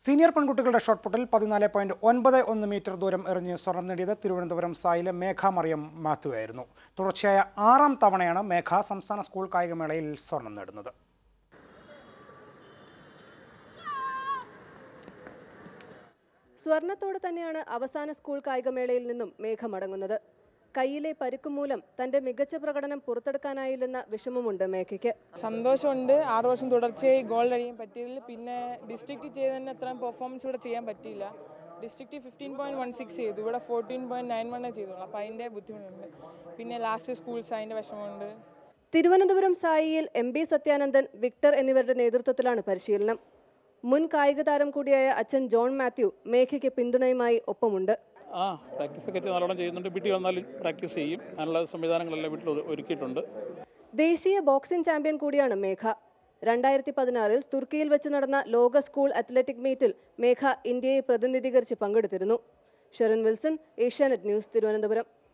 senior പെൺകുട്ടികളുടെ shot പുട്ടിൽ പതിനാല് point ഒൻപത് ഒന്ന് മീറ്റർ ദൂരം എറിഞ്ഞ് സ്വർണം നേടിയത് തിരുവനന്തപുരം സായിലെ മേഘ മറിയം മാത്യു ആയിരുന്നു തുടർച്ചയായ ആറാം തവണയാണ് മേഘ സംസ്ഥാന സ്കൂൾ കായികമേളയിൽ സ്വർണം നേടുന്നത് സ്വർണത്തോടെ തന്നെയാണ് അവസാന സ്കൂൾ കായികമേളയിൽ നിന്നും മേഘ മടങ്ങുന്നത് കയ്യിലെ പരുക്ക് മൂലം തന്റെ മികച്ച പ്രകടനം പുറത്തെടുക്കാനായില്ലെന്ന വിഷമമുണ്ട് മേഘയ്ക്ക് സന്തോഷമുണ്ട് ആറ് വർഷം തുടർച്ചയായി ഗോൾഡ് അടിയാൻ പറ്റിയതിൽ പിന്നെ ഡിസ്ട്രിക്റ്റ് ചെയ്തതിന് അത്രയും പെർഫോമൻസ് ഇവിടെ ചെയ്യാൻ പറ്റിയില്ല district fifteen point one six ചെയ്തു ഇവിടെ ഫോർട്ടീൻ പോയിന്റ് നയൻ വണ്ണേ ചെയ്തോളൂ അപ്പോൾ അതിൻ്റെ ബുദ്ധിമുട്ടുണ്ട് പിന്നെ ലാസ്റ്റ് സ്കൂൾസ് അതിൻ്റെ വിഷമമുണ്ട് തിരുവനന്തപുരം സായിയിൽ എം ബി സത്യാനന്ദൻ വിക്ടർ എന്നിവരുടെ നേതൃത്വത്തിലാണ് പരിശീലനം മുൻ കായിക താരം കൂടിയായ അച്ഛൻ ജോൺ മാത്യു മേഘയ്ക്ക് പിന്തുണയുമായി ഒപ്പമുണ്ട് ആ പ്രാക്ടീസ് ഒക്കെ നല്ലോണം ചെയ്യുന്നുണ്ട് വീട്ടിൽ വന്നാലും പ്രാക്ടീസ് ചെയ്യും അതിനുള്ള സംവിധാനങ്ങളെല്ലാം വീട്ടിൽ ഒരു- ഒരുക്കിയിട്ടുണ്ട് ദേശീയ ബോക്സിംഗ് ചാമ്പ്യൻ കൂടിയാണ് മേഘ രണ്ടായിരത്തി പതിനാറിൽ തുർക്കിയിൽ വെച്ച് നടന്ന ലോക സ്കൂൾ അത്ലറ്റിക് മീറ്റിൽ മേഘ ഇന്ത്യയെ പ്രതിനിധീകരിച്ച് പങ്കെടുത്തിരുന്നു ഷെറിൻ വിൽസൺ ഏഷ്യാനെറ്റ് ന്യൂസ് തിരുവനന്തപുരം